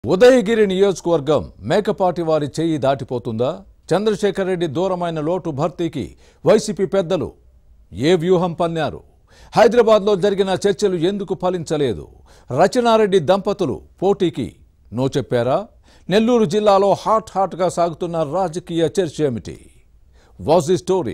ఉదయగిరి నియోజకవర్గం మేకపాటి వారి చేయి దాటిపోతుందా చంద్రశేఖర్ రెడ్డి దూరమైన లోటు భర్తీకి వైసీపీ పెద్దలు ఏ వ్యూహం పన్నారు హైదరాబాద్లో జరిగిన చర్చలు ఎందుకు ఫలించలేదు రచనారెడ్డి దంపతులు పోటీకి నో చెప్పారా నెల్లూరు జిల్లాలో హాట్ హాట్గా సాగుతున్న రాజకీయ చర్చ ఏమిటి వాజ్ ది స్టోరీ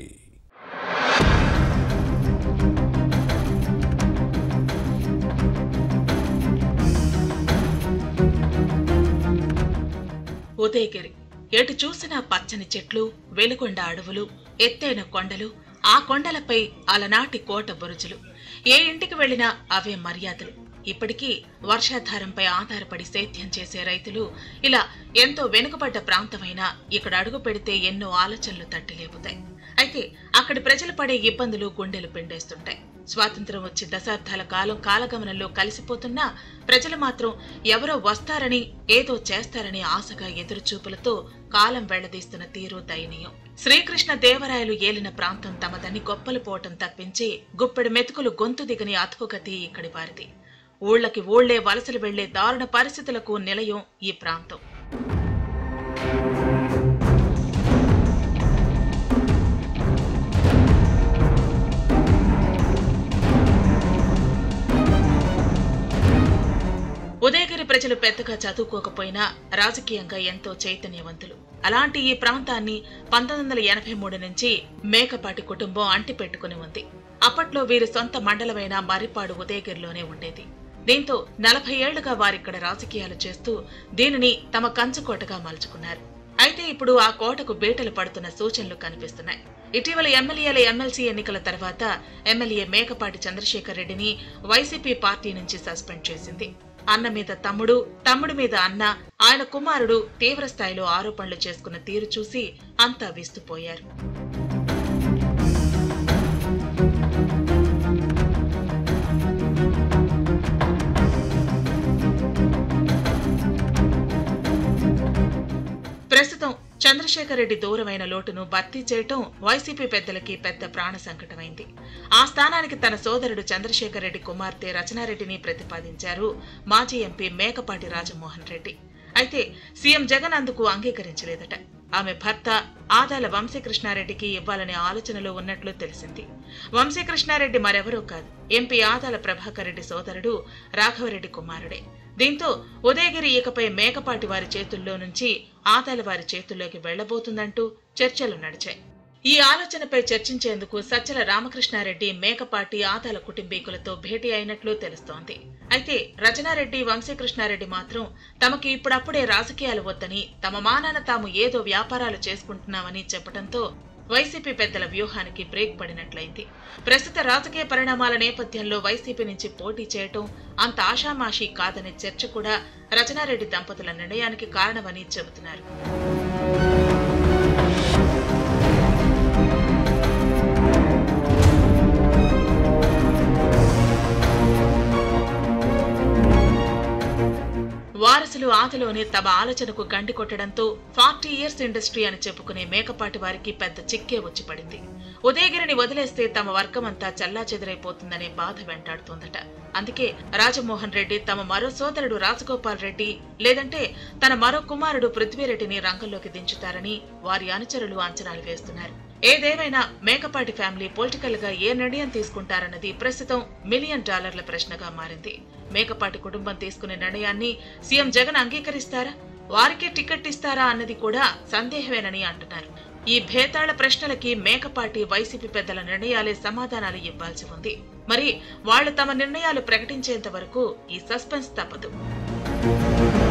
ఉదయగిరి ఎటు చూసినా పచ్చని చెట్లు వెలుగొండ అడవులు ఎత్తైన కొండలు ఆ కొండలపై అలనాటి కోట బురుజులు ఏ ఇంటికి వెళ్ళినా అవే మర్యాదలు ఇప్పటికీ వర్షాధారంపై ఆధారపడి సేద్యం చేసే రైతులు ఇలా ఎంతో వెనుకబడ్డ ప్రాంతమైనా ఇక్కడ అడుగు పెడితే ఎన్నో ఆలోచనలు తట్టి లేపుతాయి అయితే అక్కడి ప్రజలు పడే ఇబ్బందులు గుండెలు పిండేస్తుంటాయి స్వాతంత్రం వచ్చి దశాబ్దాల కాలం కాలగమనంలో కలిసిపోతున్నా ప్రజలు మాత్రం ఎవరో వస్తారని ఏదో చేస్తారని ఆశగా ఎదురుచూపులతో కాలం వెళ్లదీస్తున్న తీరు దయనీయం శ్రీకృష్ణ దేవరాయలు ఏలిన ప్రాంతం తమదని గొప్పలు పోవటం తప్పించి గుప్పెడు మెతుకులు గొంతు దిగని అధోగతి ఇక్కడి వారిది ఊళ్ళకి ఊళ్లే వలసలు వెళ్లే దారుణ పరిస్థితులకు నిలయం ఈ ప్రాంతం ఉదయగిరి ప్రజలు పెద్దగా చదువుకోకపోయినా రాజకీయంగా ఎంతో చైతన్యవంతులు అలాంటి ఈ ప్రాంతాన్ని పంతొమ్మిది వందల ఎనభై మూడు నుంచి మేకపాటి కుటుంబం అంటిపెట్టుకుని ఉంది అప్పట్లో వీరి సొంత మండలమైన మర్రిపాడు ఉదయగిరిలోనే ఉండేది దీంతో నలభై ఏళ్లుగా వారిక్కడ రాజకీయాలు చేస్తూ దీనిని తమ కంచుకోటగా మలుచుకున్నారు అయితే ఇప్పుడు ఆ కోటకు బీటలు పడుతున్న సూచనలు కనిపిస్తున్నాయి ఇటీవల ఎమ్మెల్యేల ఎమ్మెల్సీ ఎన్నికల తర్వాత ఎమ్మెల్యే మేకపాటి చంద్రశేఖర్ రెడ్డిని వైసీపీ పార్టీ నుంచి సస్పెండ్ చేసింది అన్న మీద తమ్ముడు తమ్ముడి మీద అన్న ఆయన కుమారుడు తీవ్ర స్థాయిలో ఆరోపణలు చేసుకున్న తీరు చూసి అంతా విస్తుపోయారు ప్రస్తుతం చంద్రశేఖర్ రెడ్డి దూరమైన లోటును భర్తీ చేయటం వైసీపీ పెద్దలకి పెద్ద ప్రాణ సంకటమైంది ఆ స్థానానికి తన సోదరుడు చంద్రశేఖర్ రెడ్డి కుమార్తె రచనారెడ్డిని ప్రతిపాదించారు మాజీ ఎంపీ మేకపాటి రాజమోహన్ రెడ్డి అయితే సీఎం జగన్ అందుకు అంగీకరించలేదట ఆమె భర్త ఆదాల వంశీకృష్ణారెడ్డికి ఇవ్వాలనే ఆలోచనలో ఉన్నట్లు తెలిసింది వంశీకృష్ణారెడ్డి మరెవరూ కాదు ఎంపీ ఆదాల ప్రభాకర్ రెడ్డి సోదరుడు రాఘవరెడ్డి కుమారుడే దీంతో ఉదయగిరి ఇకపై మేకపాటి వారి చేతుల్లో నుంచి ఆదాల వారి చేతుల్లోకి వెళ్లబోతుందంటూ చర్చలు నడిచాయి ఈ ఆలోచనపై చర్చించేందుకు సజ్జల రామకృష్ణారెడ్డి మేకపాటి ఆదాల కుటుంబీకులతో భేటీ అయినట్లు తెలుస్తోంది అయితే రచనారెడ్డి వంశీకృష్ణారెడ్డి మాత్రం తమకి ఇప్పుడప్పుడే రాజకీయాలు వద్దని తమ మానాన తాము ఏదో వ్యాపారాలు చేసుకుంటున్నామని చెప్పడంతో వైసీపీ పెద్దల వ్యూహానికి బ్రేక్ పడినట్లయింది ప్రస్తుత రాజకీయ పరిణామాల నేపథ్యంలో వైసీపీ నుంచి పోటీ చేయటం అంత ఆషామాషీ కాదనే చర్చ కూడా రచనారెడ్డి దంపతుల నిర్ణయానికి కారణమని చెబుతున్నారు వారసులు ఆదిలోనే తమ ఆలోచనకు గండి కొట్టడంతో ఫార్టీ ఇయర్స్ ఇండస్ట్రీ అని చెప్పుకునే మేకపాటి వారికి పెద్ద చిక్కే వచ్చి పడింది ఉదయగిరిని వదిలేస్తే తమ వర్గమంతా చల్లా చెదరైపోతుందనే బాధ వెంటాడుతోందట అందుకే రాజమోహన్ రెడ్డి తమ మరో సోదరుడు రాజగోపాల్ రెడ్డి లేదంటే తన మరో కుమారుడు పృథ్వీరెడ్డిని రంగంలోకి దించుతారని వారి అనుచరులు అంచనాలు వేస్తున్నారు ఏదేమైనా మేకపాటి ఫ్యామిలీ పొలిటికల్ గా ఏ నిర్ణయం తీసుకుంటారన్నది ప్రస్తుతం మిలియన్ డాలర్ల ప్రశ్నగా మారింది మేకపాటి కుటుంబం తీసుకునే నిర్ణయాన్ని సీఎం జగన్ అంగీకరిస్తారా వారికే టికెట్ ఇస్తారా అన్నది కూడా సందేహమేనని అంటున్నారు ఈ భేతాళ ప్రశ్నలకి మేకపాటి వైసీపీ పెద్దల నిర్ణయాలే సమాధానాలు ఇవ్వాల్సి ఉంది మరి వాళ్ళు తమ నిర్ణయాలు ప్రకటించేంత వరకు ఈ సస్పెన్స్ తప్పదు